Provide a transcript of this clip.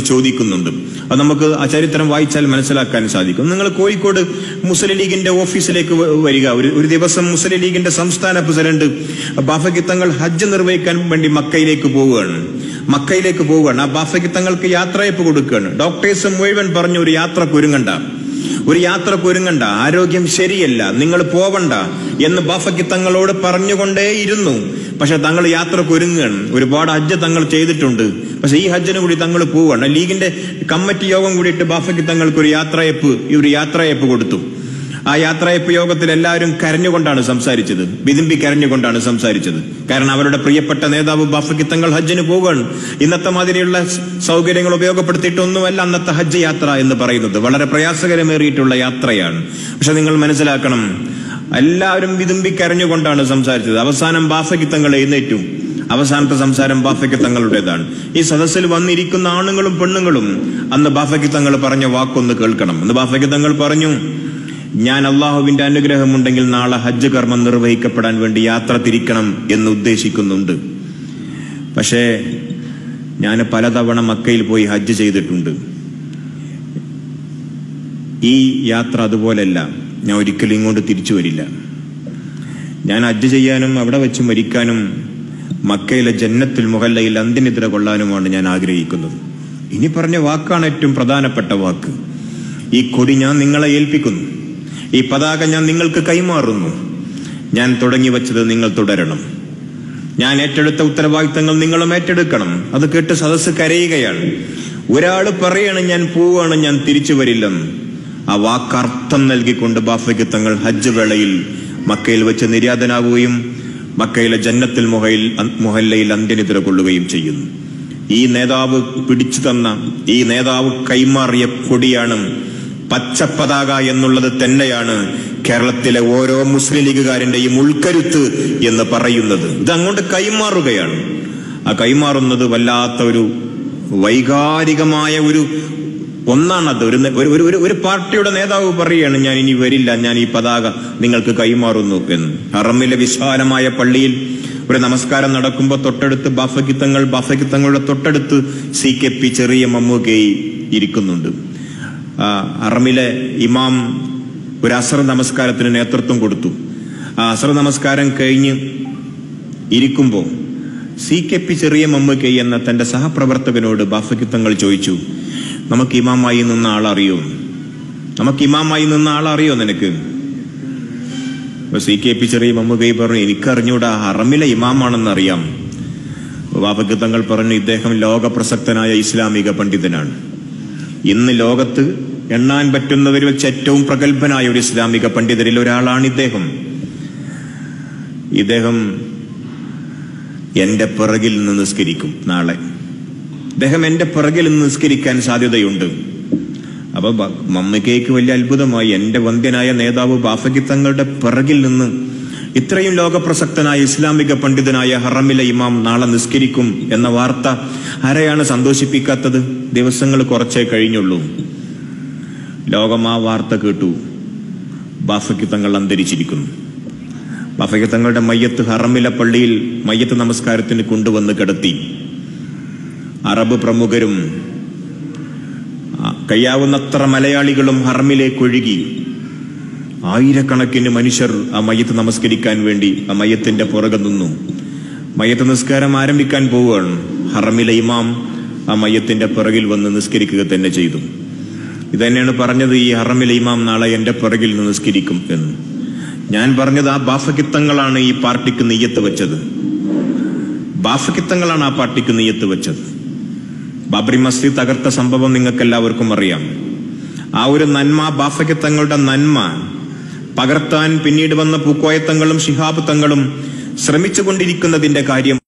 ചോദിക്കുന്നുണ്ട് അത് നമുക്ക് ആ ചരിത്രം വായിച്ചാൽ മനസ്സിലാക്കാൻ സാധിക്കും നിങ്ങൾ കോഴിക്കോട് മുസ്ലിം ലീഗിന്റെ ഓഫീസിലേക്ക് വ- വരിക ഒരു ഒരു ദിവസം മുസ്ലിം ലീഗിന്റെ സംസ്ഥാന പ്രസിഡന്റ് ബാഫക്കി തങ്ങൾ ഹജ്ജ് നിർവഹിക്കാൻ വേണ്ടി മക്കയിലേക്ക് പോവുകയാണ് മക്കയിലേക്ക് പോവുകയാണ് ആ ബാഫക്കി തങ്ങൾക്ക് യാത്രയപ്പ് കൊടുക്കുകയാണ് ഡോക്ടേഴ്സ് മുഴുവൻ പറഞ്ഞു ഒരു യാത്ര കുരുങ്ങണ്ട ഒരു യാത്രക്ക് ഒരുങ്ങണ്ട ആരോഗ്യം ശരിയല്ല നിങ്ങൾ പോവണ്ട എന്ന് ബാഫയ്ക്ക് തങ്ങളോട് പറഞ്ഞുകൊണ്ടേയിരുന്നു പക്ഷെ തങ്ങൾ യാത്രക്ക് ഒരുങ്ങുകയാണ് ഒരുപാട് ഹജ്ജ് തങ്ങൾ ചെയ്തിട്ടുണ്ട് പക്ഷെ ഈ ഹജ്ജിന് കൂടി തങ്ങൾ പോവുകയാണ് ലീഗിന്റെ കമ്മിറ്റി യോഗം കൂടിയിട്ട് ബാഫയ്ക്ക് തങ്ങൾക്ക് ഒരു യാത്രയപ്പ് ഈ ഒരു യാത്രയപ്പ് കൊടുത്തു ആ യാത്രയപ്പ് യോഗത്തിൽ എല്ലാവരും കരഞ്ഞുകൊണ്ടാണ് സംസാരിച്ചത് വിതുമ്പി കരഞ്ഞുകൊണ്ടാണ് സംസാരിച്ചത് കാരണം അവരുടെ പ്രിയപ്പെട്ട നേതാവ് ബാഫയ്ക്ക് തങ്ങൾ ഹജ്ജിന് പോവുകയാണ് ഇന്നത്തെ മാതിരിയുള്ള സൗകര്യങ്ങൾ ഉപയോഗപ്പെടുത്തിയിട്ടൊന്നുമല്ല അന്നത്തെ ഹജ്ജ് യാത്ര എന്ന് പറയുന്നത് വളരെ പ്രയാസകരമേറിയിട്ടുള്ള യാത്രയാണ് പക്ഷെ നിങ്ങൾ മനസ്സിലാക്കണം എല്ലാവരും വിതുമ്പി കരഞ്ഞുകൊണ്ടാണ് സംസാരിച്ചത് അവസാനം ബാഫയ്ക്ക് തങ്ങൾ എഴുന്നേറ്റു അവസാനത്തെ സംസാരം ബാഫയ്ക്ക് തങ്ങളുടേതാണ് ഈ സദസ്സിൽ വന്നിരിക്കുന്ന ആണുങ്ങളും പെണ്ണുങ്ങളും അന്ന് ബാഫയ്ക്ക് തങ്ങൾ പറഞ്ഞ വാക്കൊന്ന് കേൾക്കണം അന്ന് ബാഫയ്ക്ക് തങ്ങൾ പറഞ്ഞു ഞാൻ അള്ളാഹുവിന്റെ അനുഗ്രഹമുണ്ടെങ്കിൽ നാളെ ഹജ്ജ് കർമ്മം നിർവഹിക്കപ്പെടാൻ വേണ്ടി യാത്ര തിരിക്കണം എന്ന് ഉദ്ദേശിക്കുന്നുണ്ട് പക്ഷേ ഞാൻ പലതവണ മക്കയിൽ പോയി ഹജ്ജ് ചെയ്തിട്ടുണ്ട് ഈ യാത്ര അതുപോലല്ല ഞാൻ ഒരിക്കലും ഇങ്ങോട്ട് തിരിച്ചു വരില്ല ഞാൻ ഹജ്ജ് ചെയ്യാനും അവിടെ വെച്ച് മരിക്കാനും മക്കയിലെ ജന്നത്തുൽ മുഹല്ലയിൽ അന്ത്യനിദ്ര കൊള്ളാനുമാണ് ഞാൻ ആഗ്രഹിക്കുന്നത് ഇനി പറഞ്ഞ വാക്കാണ് ഏറ്റവും പ്രധാനപ്പെട്ട വാക്ക് ഈ കൊടി ഞാൻ നിങ്ങളെ ഏൽപ്പിക്കുന്നു ഈ പതാക ഞാൻ നിങ്ങൾക്ക് കൈമാറുന്നു ഞാൻ തുടങ്ങി വച്ചത് നിങ്ങൾ തുടരണം ഞാൻ ഏറ്റെടുത്ത ഉത്തരവാദിത്തങ്ങൾ നിങ്ങളും ഏറ്റെടുക്കണം അത് കേട്ട് സദസ്സ് കരയുകയാണ് ഒരാൾ പറയാണ് ഞാൻ പോവാണ് ഞാൻ തിരിച്ചു വരില്ലെന്ന് ആ വാക്കർത്ഥം നൽകിക്കൊണ്ട് ബാഫയ്ക്ക് തങ്ങൾ ഹജ്ജ് വേളയിൽ മക്കയിൽ വെച്ച് നിര്യാതനാവുകയും മക്കയിലെ ജന്നത്തിൽ മുഹയിൽ മുഹല്ലയിൽ അന്ത്യനിദ്ര കൊള്ളുകയും ചെയ്യുന്നു ഈ നേതാവ് പിടിച്ചു തന്ന ഈ നേതാവ് കൈമാറിയ കൊടിയാണ് പച്ചപ്പതാക എന്നുള്ളത് തന്നെയാണ് കേരളത്തിലെ ഓരോ മുസ്ലിം ലീഗുകാരന്റെയും ഉൾക്കരുത്ത് എന്ന് പറയുന്നത് ഇത് അങ്ങോട്ട് കൈമാറുകയാണ് ആ കൈമാറുന്നത് വല്ലാത്ത ഒരു വൈകാരികമായ ഒരു ഒന്നാണത് ഒരു ഒരു- ഒരു ഒരു- ഒരു പാർട്ടിയുടെ നേതാവ് പറയുകയാണ് ഞാൻ ഇനി വരില്ല ഞാൻ ഈ പതാക നിങ്ങൾക്ക് കൈമാറുന്നു എന്ന് ഹറമിലെ വിശാലമായ പള്ളിയിൽ ഒരു നമസ്കാരം നടക്കുമ്പോൾ തൊട്ടടുത്ത് ബാഫക്കിത്തങ്ങൾ ബാഫക്കിത്തങ്ങളുടെ തൊട്ടടുത്ത് സി കെ പി ചെറിയ മമ്മൂക്കയി ഇരിക്കുന്നുണ്ട് ആ, അറമിലെ ഇമാം ഒരു അസർ നമസ്കാരത്തിന് നേതൃത്വം കൊടുത്തു ആ അസർ നമസ്കാരം കഴിഞ്ഞ് ഇരിക്കുമ്പോൾ സി കെ പി ചെറിയ മമ്മൂക്കൈ എന്ന തന്റെ സഹപ്രവർത്തകനോട് ബാഫക്കിത്തങ്ങൾ ചോദിച്ചു നമുക്ക് ഇമാമായി നിന്ന ആളറിയോ നമുക്ക് ഇമാമായി നിന്ന ആളറിയോ നിനക്ക് അപ്പൊ സി കെ പി ചെറിയ മമ്മൂക്കൈ പറഞ്ഞു എനിക്കറിഞ്ഞൂടാ ഹറമിലെ ഇമാമാണെന്ന് അറിയാം ബാഫക്കിത്തങ്ങൾ പറഞ്ഞു ഇദ്ദേഹം ലോകപ്രസക്തനായ ഇസ്ലാമിക പണ്ഡിതനാണ് ഇന്ന് ലോകത്ത് എണ്ണാൻ പറ്റുന്നവരിൽ വെച്ച് ഏറ്റവും പ്രഗത്ഭനായ ഒരു ഇസ്ലാമിക പണ്ഡിതരിൽ ഒരാളാണ് ഇദ്ദേഹം ഇദ്ദേഹം എന്റെ പിറകിൽ നിന്ന് നിസ്കരിക്കും നാളെ ഇദ്ദേഹം എന്റെ പിറകിൽ നിന്ന് നിസ്കരിക്കാൻ സാധ്യതയുണ്ട് അപ്പൊ ബ- മമ്മയ്ക്കേക്ക് വലിയ അത്ഭുതമായി എന്റെ വന്ധ്യനായ നേതാവ് ബാഫക്കി തങ്ങളുടെ പിറകിൽ നിന്ന് ഇത്രയും ലോകപ്രസക്തനായ ഇസ്ലാമിക പണ്ഡിതനായ ഹറമിലെ ഇമാം നാളെ നിസ്കരിക്കും എന്ന വാർത്ത ആരെയാണ് സന്തോഷിപ്പിക്കാത്തത് ദിവസങ്ങൾ കുറച്ചേ കഴിഞ്ഞുള്ളൂ ലോകം ആ വാർത്ത കേട്ടു ബാഫയ്ക്ക് തങ്ങൾ അന്തരിച്ചിരിക്കുന്നു ബാഫയ്ക്ക് തങ്ങളുടെ മയ്യത്ത് ഹറമിലെ പള്ളിയിൽ മയ്യത്ത് നമസ്കാരത്തിന് കൊണ്ടുവന്ന് കിടത്തി അറബ് പ്രമുഖരും ആ, കഴിയാവുന്നത്ര മലയാളികളും ഹറമിലേക്ക് ഒഴുകി ആയിരക്കണക്കിന് മനുഷ്യർ ആ മയ്യത്ത് നമസ്കരിക്കാൻ വേണ്ടി ആ മയ്യത്തിന്റെ പുറകെ നിന്നു മയ്യത്ത് നിസ്കാരം ആരംഭിക്കാൻ പോവുകയാണ് ഹറമിലെ ഇമാം ആ മയ്യത്തിന്റെ പിറകിൽ വന്ന് നിസ്കരിക്കുക തന്നെ ചെയ്തു ഇതന്നെയാണ് പറഞ്ഞത് ഈ ഹറമിലെ ഇമാം നാളെ എന്റെ പിറകിൽ നിന്ന് നിസ്കരിക്കും എന്ന് ഞാൻ പറഞ്ഞത് ആ ബാഫക്കിത്തങ്ങളാണ് ഈ പാർട്ടിക്ക് നെയ്യത്ത് വെച്ചത് ബാഫക്കിത്തങ്ങളാണ് ആ പാർട്ടിക്ക് നെയ്യത്ത് വെച്ചത് ബാബറി മസ്ജിദ് തകർത്ത സംഭവം നിങ്ങൾക്ക് എല്ലാവർക്കും അറിയാം ആ ഒരു നന്മ ബാഫക്കിത്തങ്ങളുടെ നന്മ പകർത്താൻ പിന്നീട് വന്ന പൂക്കോയത്തങ്ങളും ശിഹാബ് തങ്ങളും ശ്രമിച്ചുകൊണ്ടിരിക്കുന്നതിന്റെ കാര്യം